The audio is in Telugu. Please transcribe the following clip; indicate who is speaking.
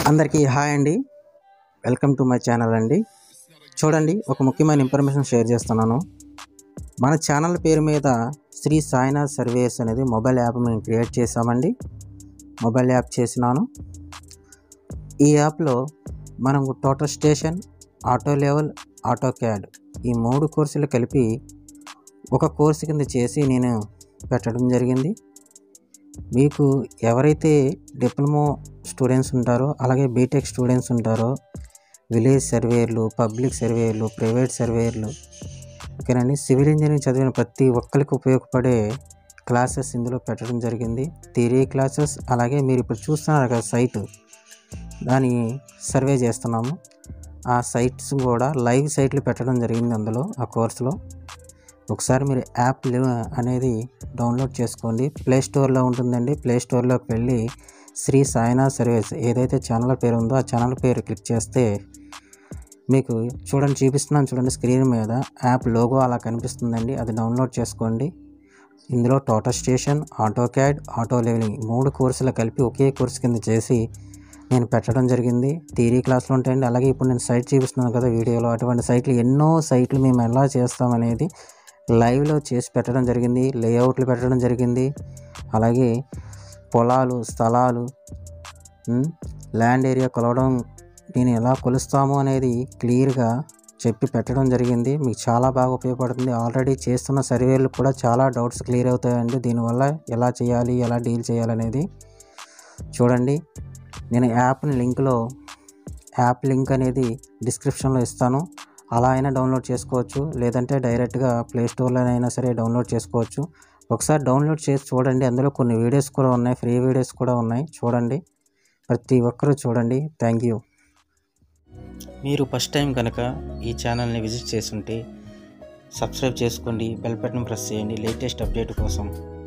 Speaker 1: అందరికీ హాయ్ అండి వెల్కమ్ టు మై ఛానల్ అండి చూడండి ఒక ముఖ్యమైన ఇన్ఫర్మేషన్ షేర్ చేస్తున్నాను మన ఛానల్ పేరు మీద శ్రీ సాయినాథ్ సర్వీస్ అనేది మొబైల్ యాప్ మేము క్రియేట్ చేసామండి మొబైల్ యాప్ చేసినాను ఈ యాప్లో మనం total station auto level AutoCAD ఈ మూడు కోర్సులు కలిపి ఒక కోర్సు కింద చేసి నేను పెట్టడం జరిగింది మీకు ఎవరైతే డిప్లొమా స్టూడెంట్స్ ఉంటారో అలాగే బీటెక్ స్టూడెంట్స్ ఉంటారో విలేజ్ సర్వేయర్లు పబ్లిక్ సర్వేయర్లు ప్రైవేట్ సర్వేయర్లు ఓకేనండి సివిల్ ఇంజనీరింగ్ చదివిన ప్రతి ఒక్కరికి ఉపయోగపడే క్లాసెస్ ఇందులో పెట్టడం జరిగింది థియరీ క్లాసెస్ అలాగే మీరు ఇప్పుడు చూస్తున్నారు కదా సైట్ దాని సర్వే చేస్తున్నాము ఆ సైట్స్ కూడా లైవ్ సైట్లు పెట్టడం జరిగింది అందులో ఆ కోర్సులో ఒకసారి మీరు యాప్ అనేది డౌన్లోడ్ చేసుకోండి ప్లే స్టోర్లో ఉంటుందండి ప్లే స్టోర్లోకి వెళ్ళి శ్రీ సాయినాథ్ సర్వీస్ ఏదైతే ఛానల్ పేరు ఉందో ఆ ఛానల్ పేరు క్లిక్ చేస్తే మీకు చూడండి చూపిస్తున్నాను చూడండి స్క్రీన్ మీద యాప్ లోగో అలా కనిపిస్తుందండి అది డౌన్లోడ్ చేసుకోండి ఇందులో total station AutoCAD auto levelling మూడు కోర్సులు కలిపి ఒకే కోర్సు కింద చేసి నేను పెట్టడం జరిగింది థియరీ క్లాసులు ఉంటాయండి అలాగే ఇప్పుడు నేను సైట్ చూపిస్తున్నాను కదా వీడియోలో అటువంటి సైట్లు ఎన్నో సైట్లు మేము ఎలా చేస్తామనేది లైవ్లో చేసి పెట్టడం జరిగింది లేఅవుట్లు పెట్టడం జరిగింది అలాగే పొలాలు స్థలాలు ఉమ్, ల్యాండ్ ఏరియా కొలవడం నేను ఎలా కొలుస్తాము అనేది క్లియర్గా చెప్పి పెట్టడం జరిగింది మీకు చాలా బాగా ఉపయోగపడుతుంది ఆల్రెడీ చేస్తున్న సర్వేలు కూడా చాలా డౌట్స్ క్లియర్ అవుతాయండి దీనివల్ల ఎలా చేయాలి ఎలా డీల్ చేయాలనేది చూడండి నేను యాప్ని లింక్లో యాప్ లింక్ అనేది డిస్క్రిప్షన్లో ఇస్తాను అలా అయినా డౌన్లోడ్ చేసుకోవచ్చు లేదంటే డైరెక్ట్గా ప్లే స్టోర్లోనైనా సరే డౌన్లోడ్ చేసుకోవచ్చు ఒకసారి డౌన్లోడ్ చేసి చూడండి అందులో కొన్ని వీడియోస్ కూడా ఉన్నాయి ఫ్రీ వీడియోస్ కూడా ఉన్నాయి చూడండి ప్రతి ఒక్కరూ చూడండి థ్యాంక్ యూ మీరు ఫస్ట్ టైం కనుక ఈ ఛానల్ని విజిట్ చేస్తుంటే సబ్స్క్రైబ్ చేసుకోండి బెల్ బటన్ ప్రెస్ చేయండి లేటెస్ట్ అప్డేట్ కోసం